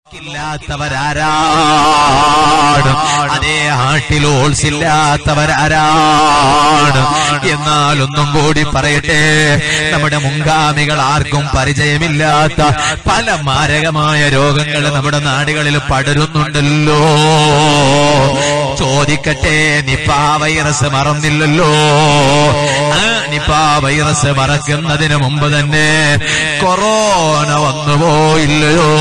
ബ്ലോക്കില്ലാത്തവരാരാണ് അതേ ഹാർട്ടിൽ ഹോൾസ് ഇല്ലാത്തവരാരാണ് എന്നാൽ ഒന്നും കൂടി പറയട്ടെ നമ്മുടെ മുൻഗാമികൾ ആർക്കും പരിചയമില്ലാത്ത പല മാരകമായ രോഗങ്ങൾ നമ്മുടെ നാടുകളിൽ പടരുന്നുണ്ടല്ലോ ചോദിക്കട്ടെ നിപ്പാ വൈറസ് മറന്നില്ലല്ലോ ആ നിപ്പാ വൈറസ് മറക്കുന്നതിന് മുമ്പ് തന്നെ കൊറോണ വന്നുപോയില്ലയോ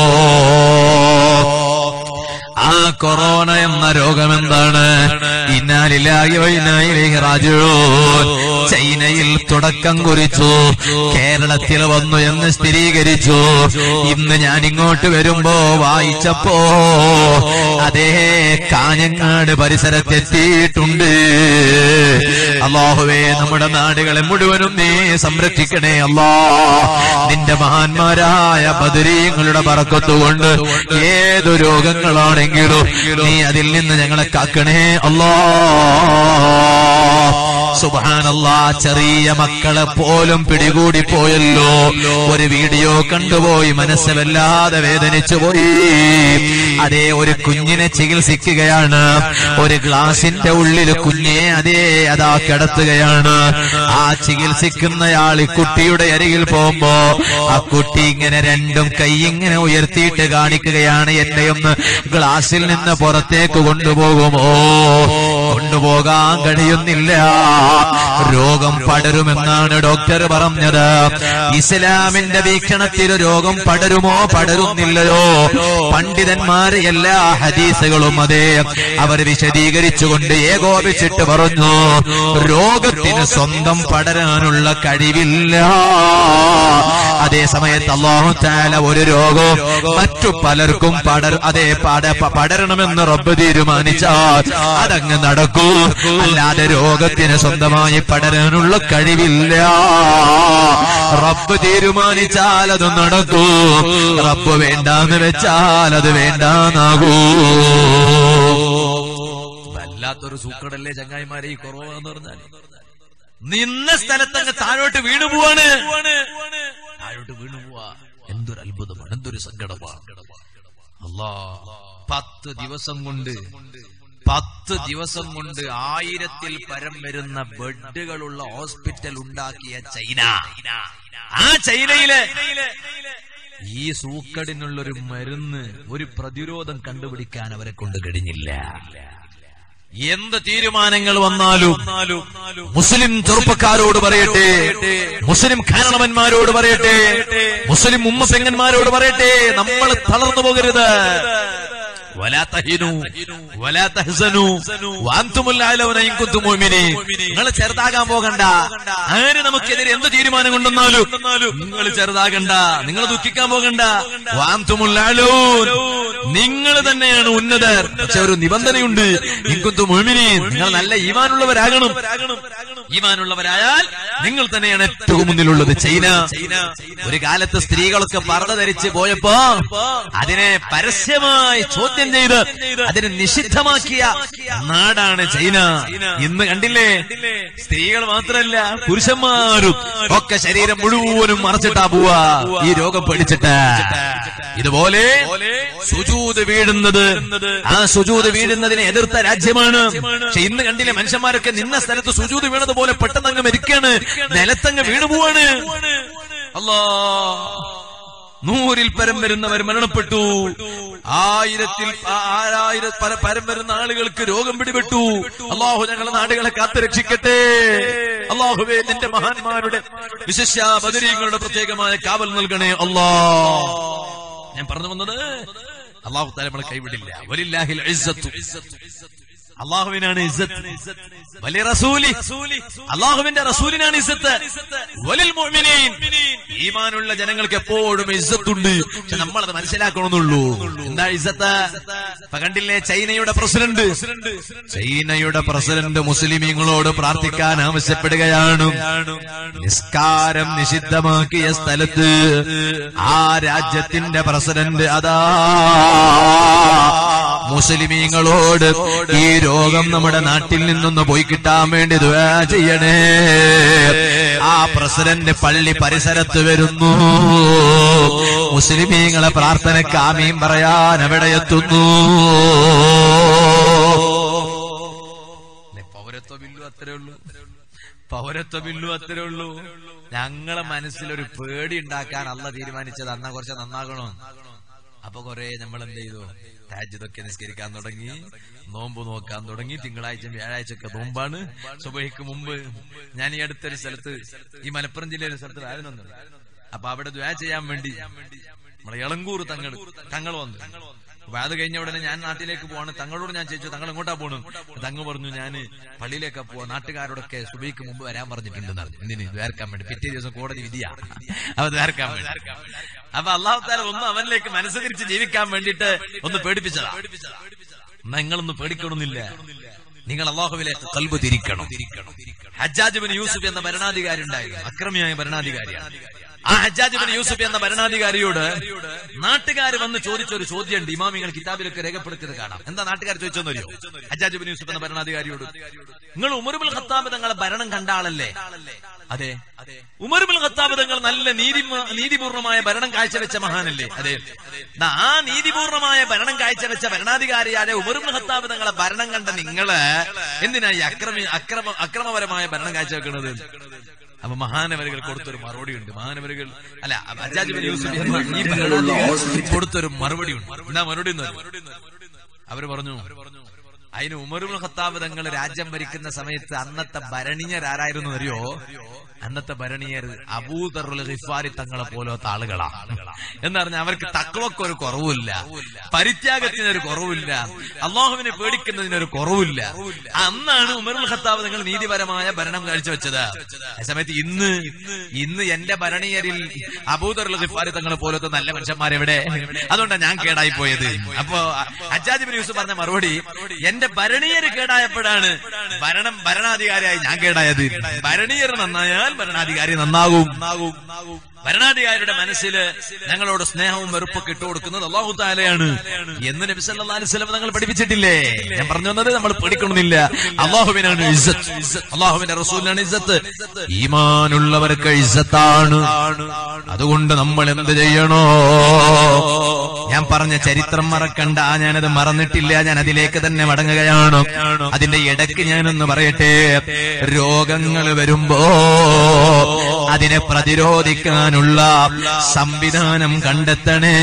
ആ കൊറോണ എന്ന രോഗം എന്താണ് ഇന്നാലില്ലാഹി വ ഇന്നാ ഇലൈഹി റാജിഊൻ ചൈനയിൽ തുടക്കം കുറിച്ചു കേരളത്തിൽ വന്നു എന്ന് സ്ഥിരീകരിച്ചു ഇന്ന് ഞാൻ ഇങ്ങോട്ട് വരുമ്പോ വായിച്ചപ്പോ അതേ കാഞ്ഞങ്ങാട് പരിസരത്തെത്തിയിട്ടുണ്ട് അള്ളാഹുവേ നമ്മുടെ നാടുകളെ മുഴുവനും നീ സംരക്ഷിക്കണേ അല്ലാ നിന്റെ മഹാന്മാരായ ബദരീങ്ങളുടെ പറക്കത്തുകൊണ്ട് ഏതു രോഗങ്ങളാണെങ്കിലും നീ അതിൽ നിന്ന് ഞങ്ങളെ കാക്കണേ അല്ലാ സുബാനല്ലാ ചെറിയ മക്കളെ പോലും പിടികൂടി പോയല്ലോ ഒരു വീഡിയോ കണ്ടുപോയി മനസ്സ് വല്ലാതെ വേദനിച്ചു പോയി അതേ ഒരു കുഞ്ഞിനെ ചികിത്സിക്കുകയാണ് ഒരു ഗ്ലാസിന്റെ ഉള്ളിൽ കുഞ്ഞെ അതേ അതാ കിടത്തുകയാണ് ആ ചികിത്സിക്കുന്നയാൾ ഈ കുട്ടിയുടെ അരികിൽ പോകുമ്പോ ആ കുട്ടി ഇങ്ങനെ രണ്ടും കൈ ഇങ്ങനെ ഉയർത്തിയിട്ട് കാണിക്കുകയാണ് എന്നെ ഒന്ന് ഗ്ലാസിൽ നിന്ന് പുറത്തേക്ക് കൊണ്ടുപോകുമോ കൊണ്ടുപോകാൻ കഴിയുന്നില്ല രോഗം പടരുമെന്നാണ് ഡോക്ടർ പറഞ്ഞത് ഇസ്ലാമിന്റെ വീക്ഷണത്തിൽ രോഗം പടരുമോ പടരുന്നില്ലയോ പണ്ഡിതന്മാര് എല്ലാ ഹദീസുകളും അതെ അവർ വിശദീകരിച്ചുകൊണ്ട് ഏകോപിച്ചിട്ട് പറഞ്ഞു രോഗത്തിന് സ്വന്തം പടരാനുള്ള കഴിവില്ല അതേ സമയത്ത് അള്ളാഹു താല ഒരു രോഗവും മറ്റു പലർക്കും പടർ അതേ പട പ- പടരണമെന്ന് റബ്ബ് തീരുമാനിച്ചാൽ അതങ്ങ് നടക്കൂ അല്ലാതെ രോഗത്തിന് സ്വന്തമായി പടരാനുള്ള കഴിവില്ല റബ്ബ് തീരുമാനിച്ചാൽ അത് നടക്കൂ റബ്ബ് വേണ്ടാന്ന് വെച്ചാൽ അത് വേണ്ടാന്നാകൂ വല്ലാത്തൊരു സൂക്കടല്ലേ ചങ്ങായിമാരെ ഈ കൊറോണ എന്ന് പറഞ്ഞാൽ നിന്ന സ്ഥലത്തങ്ങ് താഴോട്ട് വീണു പോവാണ് താഴോട്ട് വീണു പോവാ എന്തൊരു അത്ഭുതമാണ് എന്തൊരു സങ്കടമാണ് അല്ലാ പത്ത് ദിവസം കൊണ്ട് പത്ത് ദിവസം കൊണ്ട് ആയിരത്തിൽ പരം വരുന്ന ബെഡുകളുള്ള ഹോസ്പിറ്റൽ ഉണ്ടാക്കിയ ചൈന ആ ചൈനയിലെ ഈ സൂക്കടിനുള്ളൊരു മരുന്ന് ഒരു പ്രതിരോധം കണ്ടുപിടിക്കാൻ അവരെ കൊണ്ട് കഴിഞ്ഞില്ല എന്ത് തീരുമാനങ്ങൾ വന്നാലും മുസ്ലിം ചെറുപ്പക്കാരോട് പറയട്ടെ മുസ്ലിം കാരണവന്മാരോട് പറയട്ടെ മുസ്ലിം ഉമ്മ പെങ്ങന്മാരോട് പറയട്ടെ നമ്മൾ തളർന്നു പോകരുത് ولا تهنوا ولا تحزنوا وانتم الاعلون ان كنتم مؤمنين നിങ്ങൾ ചെറുതാകാൻ പോകണ്ട ആര് നമുക്കെതിരെ എന്ത് തീരുമാനം കൊണ്ടുവന്നാലും നിങ്ങൾ ചെറുതാകണ്ട നിങ്ങൾ ദുഃഖിക്കാൻ പോകണ്ട വാന്തുമുല്ലാലൂൻ നിങ്ങൾ തന്നെയാണ് ഉന്നതർ പക്ഷെ ഒരു നിബന്ധനയുണ്ട് ഇൻകുന്തു മുഴുമിനി നിങ്ങൾ നല്ല ഈമാനുള്ളവരാകണം ഈമാനുള്ളവരായാൽ നിങ്ങൾ തന്നെയാണ് ഏറ്റവും മുന്നിലുള്ളത് ചൈന ഒരു കാലത്ത് സ്ത്രീകളൊക്കെ പർദ്ദ ധരിച്ച് പോയപ്പോ അതിനെ പരസ്യമായി ചോദ്യം ചെയ്ത് അതിനെ നിഷിദ്ധമാക്കിയ നാടാണ് ചൈന ഇന്ന് കണ്ടില്ലേ സ്ത്രീകൾ മാത്രമല്ല പുരുഷന്മാരും ഒക്കെ ശരീരം മുഴുവനും മറച്ചിട്ടാ പോവാ ഈ രോഗം പഠിച്ചിട്ട് ഇതുപോലെ സുജൂത് വീഴുന്നത് ആ സുജൂത് വീഴുന്നതിനെ എതിർത്ത രാജ്യമാണ് പക്ഷെ ഇന്ന് കണ്ടില്ലേ മനുഷ്യന്മാരൊക്കെ നിന്ന സ്ഥലത്ത് സുജൂത് വീണത് പോലെ പെട്ടെന്ന് അങ്ങ് മരിക്കാണ് നിലത്തങ്ങ് വീണു പോവാണ് അല്ലാ നൂറിൽ പരം വരുന്നവർ മരണപ്പെട്ടു ആയിരത്തിൽ ആ- ആറായിര പര- പരം വരുന്ന ആളുകൾക്ക് രോഗം പിടിപെട്ടു അള്ളാഹു ഞങ്ങളുടെ നാടുകളെ കാത്തുരക്ഷിക്കട്ടെ അള്ളാഹുവേ നിന്റെ മഹാന്മാരുടെ വിശിഷ്യ ബദരീങ്ങളുടെ പ്രത്യേകമായ കാവൽ നൽകണേ അല്ലാ ഞാൻ പറഞ്ഞു വന്നത് അള്ളാഹു താല നമ്മളെ കൈവിടില്ല വലില്ലാഹിൽ ഇസ്സത്തു. അള്ളാഹുവിനാണ് ഇസ്സത്ത് വലിയ റസൂലി അള്ളാഹുവിന്റെ റസൂലിനാണ് ഇസ്സത്ത് വലിൽ മുഅ്മിനീൻ ഈമാനുള്ള ജനങ്ങൾക്ക് എപ്പോഴും ഇസ്സത്തുണ്ട് പക്ഷെ നമ്മളത് മനസ്സിലാക്കണമെന്നുള്ളൂ എന്താ ഇസ്സത്ത് ഇപ്പൊ കണ്ടില്ലേ ചൈനയുടെ പ്രസിഡന്റ് ചൈനയുടെ പ്രസിഡന്റ് മുസ്ലിമീങ്ങളോട് പ്രാർത്ഥിക്കാൻ ആവശ്യപ്പെടുകയാണ് നിസ്കാരം നിഷിദ്ധമാക്കിയ സ്ഥലത്ത് ആ രാജ്യത്തിന്റെ പ്രസിഡന്റ് അതാ മുസ്ലിമീങ്ങളോട് ഈ രോഗം നമ്മുടെ നാട്ടിൽ നിന്നൊന്ന് പോയി കിട്ടാൻ വേണ്ടി ദുആ ചെയ്യണേ ആ പ്രസിഡന്റ് പള്ളി പരിസരത്ത് വരുന്നു മുസ്ലിമീങ്ങളെ പ്രാർത്ഥനയ്ക്ക് ആമീൻ പറയാൻ അവിടെ എത്തുന്നു പൗരത്വ ബില്ലു അത്രേ ഉള്ളൂ പൗരത്വ ബില്ലു അത്രേ ഉള്ളൂ ഞങ്ങളെ മനസ്സിലൊരു പേടി ഉണ്ടാക്കാൻ അല്ല തീരുമാനിച്ചത് അന്നാ കുറച്ച് നന്നാകണോ അപ്പൊ കൊറേ നമ്മൾ എന്ത് ചെയ്തു താജ്യതൊക്കെ നിസ്കരിക്കാൻ തുടങ്ങി നോമ്പ് നോക്കാൻ തുടങ്ങി തിങ്കളാഴ്ച വ്യാഴാഴ്ച ഒക്കെ നോമ്പാണ് സുബഹിക്ക് മുമ്പ് ഞാൻ ഈ അടുത്തൊരു സ്ഥലത്ത് ഈ മലപ്പുറം ജില്ലയിലെ സ്ഥലത്ത് ആയിരുന്നു അപ്പൊ അവിടെ ദ്വാ ചെയ്യാൻ വേണ്ടി നമ്മളെ ഇളങ്കൂർ തങ്ങൾ തങ്ങൾ വന്നു അപ്പൊ അത് കഴിഞ്ഞ ഉടനെ ഞാൻ നാട്ടിലേക്ക് പോവാണ് തങ്ങളോട് ഞാൻ ചോദിച്ചു തങ്ങൾ എങ്ങോട്ടാ പോകണം തങ്ങൾ പറഞ്ഞു ഞാൻ പള്ളിയിലേക്കാ പോവാ നാട്ടുകാരോടൊക്കെ സുബൈക്ക് മുമ്പ് വരാൻ പറഞ്ഞിട്ടുണ്ടെന്ന് പറഞ്ഞു എന്തിന് ദ്വാരക്കാൻ വേണ്ടി പിറ്റേ ദിവസം കോടതി വിധിയാ അപ്പൊ ദ്വാരക്കാൻ വേണ്ടി അപ്പൊ അള്ളാഹു താല ഒന്ന് അവനിലേക്ക് മനസ്സരിച്ച് ജീവിക്കാൻ വേണ്ടിയിട്ട് ഒന്ന് പേടിപ്പിച്ചതാ എന്നാ നിങ്ങളൊന്നും പേടിക്കണമെന്നില്ല നിങ്ങൾ അള്ളാഹുവിലേക്ക് കൽബ് തിരിക്കണം ഹജ്ജാജ് ബിൻ യൂസുഫ് എന്ന ഭരണാധികാരി ഉണ്ടായിരുന്നു അക്രമിയായ ഭരണാധികാരിയാണ് ആ ഹജ്ജാജ് ബിൻ യൂസുഫ് എന്ന ഭരണാധികാരിയോട് നാട്ടുകാർ വന്ന് ചോദിച്ച ഒരു ചോദ്യമുണ്ട് ഇമാമിങ്ങൾ കിതാബിലൊക്കെ രേഖപ്പെടുത്തിയത് കാണാം എന്താ നാട്ടുകാർ ചോദിച്ചോന്നറിയോ ഹജ്ജാജ് ബിൻ യൂസുഫ് എന്ന ഭരണാധികാരിയോട് നിങ്ങൾ ഉമർബുൽ ഖത്താബ് തങ്ങളെ ഭരണം കണ്ട ആളല്ലേ അതെ ഉമർബുൽ ഖത്താബ് തങ്ങൾ നല്ല നീതി നീതിപൂർണമായ ഭരണം കാഴ്ചവെച്ച മഹാനല്ലേ അതെ ദാ ആ നീതിപൂർണമായ ഭരണം കാഴ്ചവെച്ച ഭരണാധികാരിയായ ഉമർബുൽ ഖത്താബ് തങ്ങളെ ഭരണം കണ്ട നിങ്ങള് എന്തിനാ ഈ അക്രമി അക്രമ അക്രമപരമായ ഭരണം കാഴ്ചവെക്കുന്നത് അപ്പൊ മഹാനവരുകൾ കൊടുത്തൊരു മറുപടി ഉണ്ട് മഹാനവരുകൾ അല്ല അജാജ് ബിൻ യൂസുഫ് എന്ന ഈ ഭരണാധികാരി കൊടുത്തൊരു മറുപടി ഉണ്ട് എന്താ മറുപടി എന്ന് അറിയോ? അവര് പറഞ്ഞു അതിന് ഉമറുൽ ഖത്താബ് തങ്ങൾ രാജ്യം ഭരിക്കുന്ന സമയത്ത് അന്നത്തെ ഭരണീയരാരായിരുന്നു അറിയോ അന്നത്തെ ഭരണീയർ അബൂദറുൽ ഖിഫാരി തങ്ങളെ പോലത്തെ ആളുകളാ എന്ന് പറഞ്ഞാൽ അവർക്ക് തക്കവക്ക് ഒരു കുറവില്ല പരിത്യാഗത്തിന് ഒരു കുറവില്ല അള്ളാഹുവിനെ പേടിക്കുന്നതിന് ഒരു കുറവില്ല അന്നാണ് ഉമറുൽ ഖത്താബ് തങ്ങൾ നീതിപരമായ ഭരണം കാഴ്ചവെച്ചത് ആ സമയത്ത് ഇന്ന് ഇന്ന് എന്റെ ഭരണീയരിൽ അബൂദറുൽ ഖിഫാരി തങ്ങളെ പോലത്തെ നല്ല മനുഷ്യന്മാരെവിടെ അതുകൊണ്ടാണ് ഞാൻ കേടായി പോയത് അപ്പോ അജാജിബിൻ യൂസുഫ് പറഞ്ഞ മറുപടി എന്റെ ഭരണീയര് കേടായപ്പോഴാണ് ഭരണം ഭരണാധികാരിയായി ഞാൻ കേടായത് ഭരണീയർ നന്നായാൽ ഭരണാധികാരി നന്നാകും ഭരണാധികാരിയുടെ മനസ്സിൽ ഞങ്ങളോട് സ്നേഹവും വെറുപ്പൊക്കെ ഇട്ടു കൊടുക്കുന്നത് അള്ളാഹു താലയാണ് എന്ന് നബി സല്ലല്ലാഹു അലൈഹി വസല്ലം തങ്ങൾ പഠിപ്പിച്ചിട്ടില്ലേ ഞാൻ പറഞ്ഞു വന്നത് നമ്മൾ പേടിക്കണമെന്നില്ല അള്ളാഹുവിനാണ് ഇസ്സത്ത് അള്ളാഹുവിന്റെ റസൂലിനാണ് ഇസ്സത്ത് ഈമാനുള്ളവർക്ക് ഇസ്സത്താണ് അതുകൊണ്ട് നമ്മൾ എന്ത് ചെയ്യണോ ഞാൻ പറഞ്ഞ ചരിത്രം മറക്കണ്ട ഞാനത് മറന്നിട്ടില്ല ഞാൻ അതിലേക്ക് തന്നെ മടങ്ങുകയാണ് അതിന്റെ ഇടയ്ക്ക് ഞാനൊന്ന് പറയട്ടെ രോഗങ്ങൾ വരുമ്പോ അതിനെ പ്രതിരോധിക്കാനുള്ള സംവിധാനം കണ്ടെത്തണേ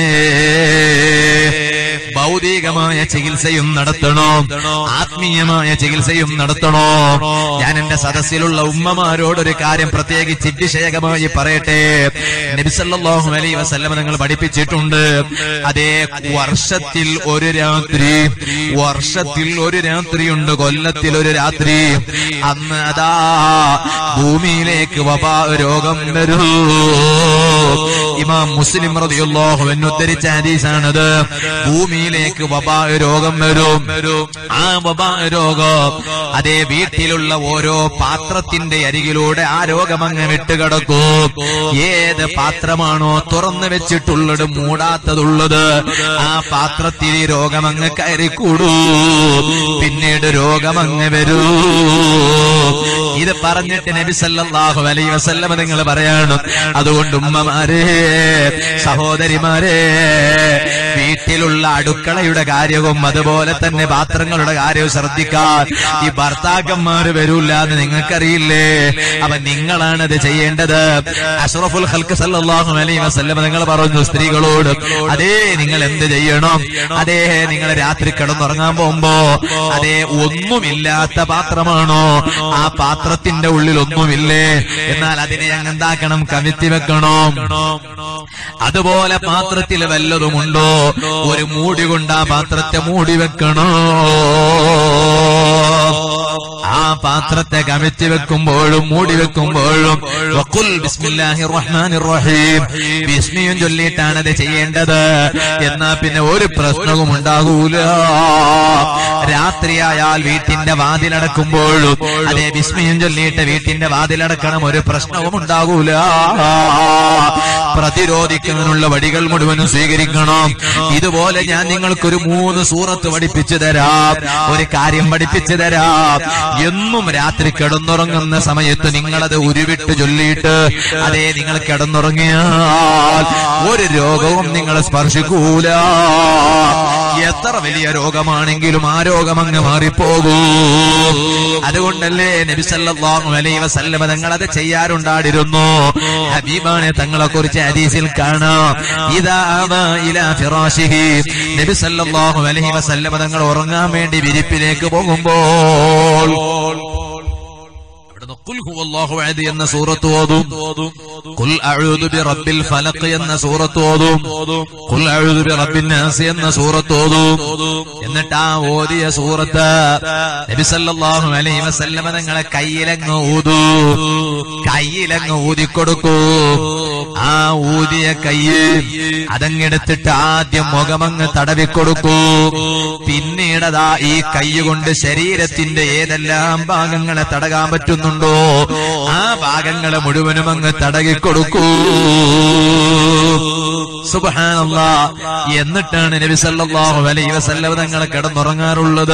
ഭൗതികമായ ചികിത്സയും നടത്തണോ ആത്മീയമായ ചികിത്സയും നടത്തണോ ഞാൻ എന്റെ സദസ്സിലുള്ള ഉമ്മമാരോടൊരു കാര്യം പ്രത്യേകിച്ച് വിഷയകമായി പറയട്ടെ നബിസല്ലാഹു അലൈ വസല്ലമ നിങ്ങൾ പഠിപ്പിച്ചിട്ടുണ്ട് അതേ വർഷത്തിൽ ഒരു രാത്രി വർഷത്തിൽ ഒരു രാത്രിയുണ്ട് കൊല്ലത്തിൽ ഒരു രാത്രി അന്ന് അതാ ഭൂമിയിലേക്ക് വപാ രോഗം വരൂ ഇമാം മുസ്ലിം റളിയല്ലാഹു അൻഹു ഉദ്ധരിച്ച ഹദീസാണത് ഭൂമിയിലേക്ക് വബാ രോഗം വരും ആ വബാ രോഗം അതേ വീട്ടിലുള്ള ഓരോ പാത്രത്തിന്റെ അരികിലൂടെ ആ രോഗം അങ്ങ് വിട്ടുകിടക്കും ഏത് പാത്രമാണോ തുറന്നു വെച്ചിട്ടുള്ളത് മൂടാത്തതുള്ളത് ആ പാത്രത്തിൽ ഈ രോഗം അങ്ങ് കയറിക്കൂടൂ പിന്നീട് രോഗം അങ്ങ് വരൂ ഇത് പറഞ്ഞിട്ട് നബി സല്ലല്ലാഹു അലൈഹി വസല്ലമ നിങ്ങൾ പറയാണ് അതുകൊണ്ട് ഉമ്മമാരെ സഹോദരിമാരെ വീട്ടിലുള്ള അടുക്കളയുടെ കാര്യവും അതുപോലെ തന്നെ പാത്രങ്ങളുടെ കാര്യവും ശ്രദ്ധിക്കാൻ ഈ ഭർത്താക്കന്മാര് വരൂല്ല എന്ന് നിങ്ങൾക്കറിയില്ലേ അപ്പൊ നിങ്ങളാണത് ചെയ്യേണ്ടത് അഷ്റഫുൽ ഹൽക്ക് സല്ലല്ലാഹു അലൈഹി വസല്ലമ നിങ്ങൾ പറഞ്ഞു സ്ത്രീകളോട് അതേ നിങ്ങൾ എന്ത് ചെയ്യണം അതേ നിങ്ങൾ രാത്രി കിടന്നുറങ്ങാൻ പോകുമ്പോ അതേ ഒന്നുമില്ലാത്ത പാത്രമാണോ ആ പാത്രത്തിന്റെ ഉള്ളിൽ ഒന്നുമില്ലേ എന്നാൽ അതിനെ അങ്ങ് എന്താക്കണം കവിത്തി വെക്കണോ അതുപോലെ പാത്രത്തിൽ വല്ലതുമുണ്ടോ ഒരു മൂടി കൊണ്ട് ആ പാത്രത്തെ മൂടി വെക്കണോ ആ പാത്രത്തെ കമിത്തി വെക്കുമ്പോഴും മൂടി വെക്കുമ്പോഴും വഖുൽ ബിസ്മില്ലാഹിർ റഹ്മാനിർ റഹീം ബിസ്മിയും ചൊല്ലിയിട്ടാണ് അത് ചെയ്യേണ്ടത് എന്നാ പിന്നെ ഒരു പ്രശ്നവും ഉണ്ടാകൂല രാത്രിയായാൽ വീട്ടിന്റെ വാതിലടക്കുമ്പോഴും അതേ വിസ്മയം ചൊല്ലിയിട്ട് വീട്ടിന്റെ വാതിലടക്കണം ഒരു പ്രശ്നവും ഉണ്ടാകൂല പ്രതിരോധിക്കുന്നതിനുള്ള വഴികൾ മുഴുവനും സ്വീകരിക്കണം ഇതുപോലെ ഞാൻ നിങ്ങൾക്കൊരു മൂന്ന് സൂറത്ത് പഠിപ്പിച്ചു തരാം ഒരു കാര്യം പഠിപ്പിച്ചു തരാം എന്നും രാത്രി കിടന്നുറങ്ങുന്ന സമയത്ത് നിങ്ങളത് ഉരുവിട്ട് ചൊല്ലിയിട്ട് അതേ നിങ്ങൾ കിടന്നുറങ്ങിയാൽ ഒരു രോഗവും നിങ്ങളെ സ്പർശിക്കൂല എത്ര വലിയ രോഗമാണെങ്കിലും ആ രോഗം അങ്ങ് മാറിപ്പോകൂ അതുകൊണ്ടല്ലേ നബി സല്ലല്ലാഹു അലൈഹി വസല്ലമ തങ്ങൾ അത് ചെയ്യാറുണ്ടായിരുന്നു ഹബീബാനെ തങ്ങളെ കുറിച്ച് ഹദീസിൽ കാണാം ഇദാ ആവാ ഇലാ ഫിറാശിഹി നബി സല്ലല്ലാഹു അലൈഹി വസല്ലമ തങ്ങൾ ഉറങ്ങാൻ വേണ്ടി വിരിപ്പിലേക്ക് പോകുമ്പോൾ അവിടുന്ന് ഖുൽ ഹുവല്ലാഹു അഹദ് എന്ന സൂറത്ത് ഓതും ഖുൽ അഊദു ബിറബ്ബിൽ ഫലഖ് എന്ന സൂറത്ത് ഓതും ഖുൽ അഊദു ബിറബ്ബിൻ നാസ് എന്ന സൂറത്ത് ഓതും എന്നിട്ട് ആ ഓതിയ സൂറത്ത് നബി സല്ലല്ലാഹു അലൈഹി വസല്ലമ തങ്ങളെ കയ്യിലങ്ങ് ഊതു കയ്യിലങ്ങ് ഊതിക്കൊടുക്കൂ ആ ഊതിയ കയ്യ് അതങ്ങെടുത്തിട്ട് ആദ്യം മുഖമങ്ങ് തടവിക്കൊടുക്കൂ പിന്നീടതാ ഈ കൈ കൊണ്ട് ശരീരത്തിന്റെ ഏതെല്ലാം ഭാഗങ്ങളെ തടകാൻ പറ്റുന്നുണ്ടോ ആ ഭാഗങ്ങളെ മുഴുവനും അങ്ങ് തടകിക്കൊടുക്കൂ സുബ്ഹാനല്ലാ എന്നിട്ടാണ് നബി സല്ലല്ലാഹു അലൈഹി വസല്ലം തങ്ങൾ കിടന്നുറങ്ങാറുള്ളത്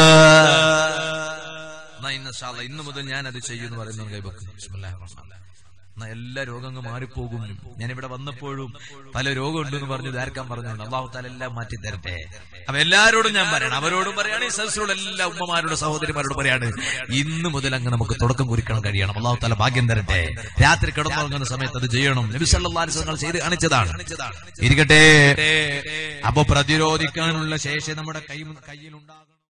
എന്നാ ഇന്ന് ഇൻഷാ അല്ലാ ഇന്ന് മുതൽ ഞാൻ അത് ചെയ്യുമെന്ന് പറയുന്നു കൈബക്ക് ബിസ്മില്ലാഹിർ റഹ്മാനിർ റഹീം. എന്നാ എല്ലാ രോഗങ്ങൾ മാറിപ്പോകും ഞാൻ ഇവിടെ വന്നപ്പോഴും പല രോഗമുണ്ടെന്ന് പറഞ്ഞു ധാർക്കാൻ പറഞ്ഞുണ്ട് അള്ളാഹു താല എല്ലാം മാറ്റി തരട്ടെ അപ്പൊ എല്ലാരോടും ഞാൻ പറയണം അവരോടും പറയാണ് ഈ സദസ്സിലുള്ള എല്ലാ ഉമ്മമാരോടും സഹോദരിമാരോട് പറയാണ് ഇന്ന് മുതൽ അങ്ങ് നമുക്ക് തുടക്കം കുറിക്കണം കഴിയണം അള്ളാഹു താല ഭാഗ്യം തരട്ടെ രാത്രി കിടന്നുറങ്ങുന്ന സമയത്ത് അത് ചെയ്യണം നബി സല്ലല്ലാഹു അലൈഹി വസല്ലം ചെയ്ത് കാണിച്ചതാണ് ഇരിക്കട്ടെ അപ്പൊ പ്രതിരോധിക്കാനുള്ള ശേഷി നമ്മുടെ കൈ കയ്യിലുണ്ടാകും